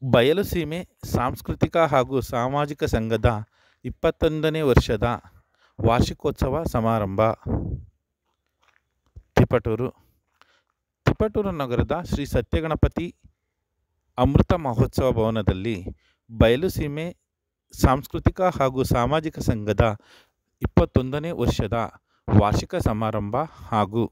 ಬಯಲುಸೀಮೆ ಸಾಂಸ್ಕೃತಿಕ ಹಾಗೂ ಸಾಮಾಜಿಕ ಸಂಘದ ಇಪ್ಪತ್ತೊಂದನೇ ವರ್ಷದ ವಾರ್ಷಿಕೋತ್ಸವ ಸಮಾರಂಭ ತಿಪಟೂರು ತಿಪಟೂರು ನಗರದ ಶ್ರೀ ಸತ್ಯಗಣಪತಿ ಅಮೃತ ಮಹೋತ್ಸವ ಭವನದಲ್ಲಿ ಬಯಲುಸೀಮೆ ಸಾಂಸ್ಕೃತಿಕ ಹಾಗೂ ಸಾಮಾಜಿಕ ಸಂಘದ ಇಪ್ಪತ್ತೊಂದನೇ ವರ್ಷದ ವಾರ್ಷಿಕ ಸಮಾರಂಭ ಹಾಗೂ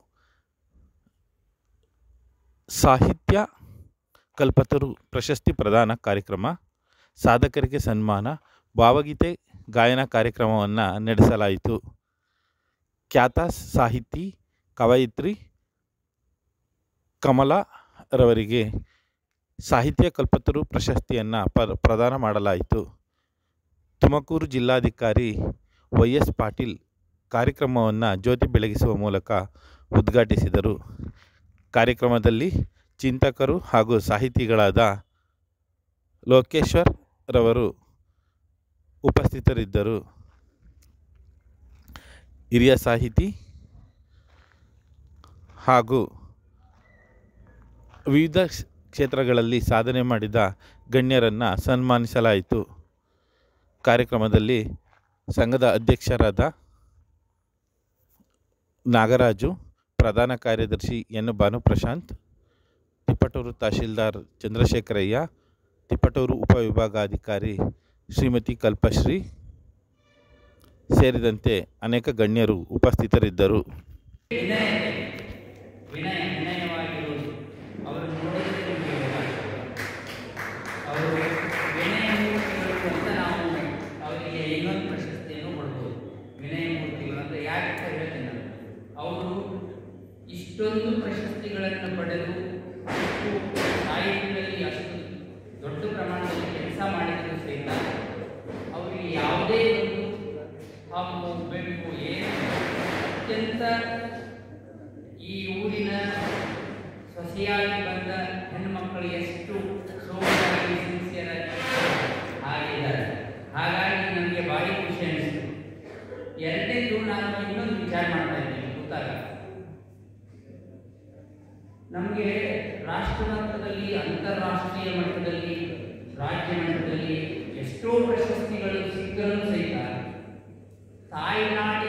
ಸಾಹಿತ್ಯ ಕಲ್ಪತರು ಪ್ರಶಸ್ತಿ ಪ್ರದಾನ ಕಾರ್ಯಕ್ರಮ ಸಾಧಕರಿಗೆ ಸನ್ಮಾನ ಭಾವಗೀತೆ ಗಾಯನ ಕಾರ್ಯಕ್ರಮವನ್ನು ನಡೆಸಲಾಯಿತು ಖ್ಯಾತ ಸಾಹಿತಿ ಕವಯಿತ್ರಿ ಕಮಲಾ ರವರಿಗೆ ಸಾಹಿತ್ಯ ಕಲ್ಪತರು ಪ್ರಶಸ್ತಿಯನ್ನು ಪ ಪ್ರದಾನ ಮಾಡಲಾಯಿತು ತುಮಕೂರು ಜಿಲ್ಲಾಧಿಕಾರಿ ವೈ ಎಸ್ ಪಾಟೀಲ್ ಕಾರ್ಯಕ್ರಮವನ್ನು ಜ್ಯೋತಿ ಬೆಳಗಿಸುವ ಮೂಲಕ ಉದ್ಘಾಟಿಸಿದರು ಕಾರ್ಯಕ್ರಮದಲ್ಲಿ ಚಿಂತಕರು ಹಾಗೂ ಸಾಹಿತಿಗಳಾದ ಲೋಕೇಶ್ವರ್ ರವರು ಉಪಸ್ಥಿತರಿದ್ದರು ಹಿರಿಯ ಸಾಹಿತಿ ಹಾಗೂ ವಿವಿಧ ಕ್ಷೇತ್ರಗಳಲ್ಲಿ ಸಾಧನೆ ಮಾಡಿದ ಗಣ್ಯರನ್ನು ಸನ್ಮಾನಿಸಲಾಯಿತು ಕಾರ್ಯಕ್ರಮದಲ್ಲಿ ಸಂಘದ ಅಧ್ಯಕ್ಷರಾದ ನಾಗರಾಜು ಪ್ರಧಾನ ಕಾರ್ಯದರ್ಶಿ ಎನ್ ಭಾನುಪ್ರಶಾಂತ್ ತಿಪ್ಪಟೂರು ತಹಶೀಲ್ದಾರ್ ಚಂದ್ರಶೇಖರಯ್ಯ ತಿಪ್ಪಟೂರು ಉಪವಿಭಾಗಾಧಿಕಾರಿ ಶ್ರೀಮತಿ ಕಲ್ಪಶ್ರೀ ಸೇರಿದಂತೆ ಅನೇಕ ಗಣ್ಯರು ಉಪಸ್ಥಿತರಿದ್ದರು ವಿನಯ ವಿನಯ ವಿನಯವಾಗಿರುವುದು ಅವರನ್ನು ನೋಡಿದರೆ ನಿಮಗೆ ಗೊತ್ತಾಗ್ತದೆ. ಅವರು ವಿನಯಮೂರ್ತಿಗಳು ಅಂತ ನಾವು ಅವರಿಗೆ ಇನ್ನೊಂದು ಪ್ರಶಸ್ತಿಯನ್ನು ಕೊಡ್ಬೋದು ವಿನಯಮೂರ್ತಿಗಳು ಅಂತ ಯಾಕೆ ಅಂತ ಹೇಳ್ತೀನಿ ನಾನು ಅವರು ಇಷ್ಟೊಂದು ಪ್ರಶಸ್ತಿಗಳನ್ನು ಪಡೆದು ಅಷ್ಟು ಸಾಹಿತ್ಯದಲ್ಲಿ ಅಷ್ಟು ದೊಡ್ಡ ಪ್ರಮಾಣದಲ್ಲಿ ಕೆಲಸ ಮಾಡಿದರೂ ಸಹಿತ ಅವರಿಗೆ ಯಾವುದೇ ಒಂದು ಹಮ್ಮು ಬೆಂಕು ಏನು ಅತ್ಯಂತ ಈ ಊರಿನ ಸೊಸೆಯಾಗಿ ಬಂದ ಹೆಣ್ಣುಮಕ್ಕಳು ಎಷ್ಟು ಸೋಮಾಗಿ ಸಿನ್ಸಿಯರ್ ಆಗಿದ್ದಾರೆ ಹಾಗಾಗಿ ನನಗೆ ಭಾರಿ ಖುಷಿ ಅನಿಸ್ತು ಎರಡನೇದು ನಾನು ಇನ್ನೊಂದು ವಿಚಾರ ಮಾಡ್ತಾ ಇದ್ದೀನಿ ಕೂತಾಗ ನಮಗೆ ರಾಷ್ಟ್ರ ಮಟ್ಟದಲ್ಲಿ ಅಂತಾರಾಷ್ಟ್ರೀಯ ಮಟ್ಟದಲ್ಲಿ ರಾಜ್ಯ ಮಟ್ಟದಲ್ಲಿ ಎಷ್ಟೋ ಪ್ರಶಸ್ತಿಗಳು ಸಿಕ್ಕರೂ ಸಹಿತ ತಾಯ್ನಾಡಿನ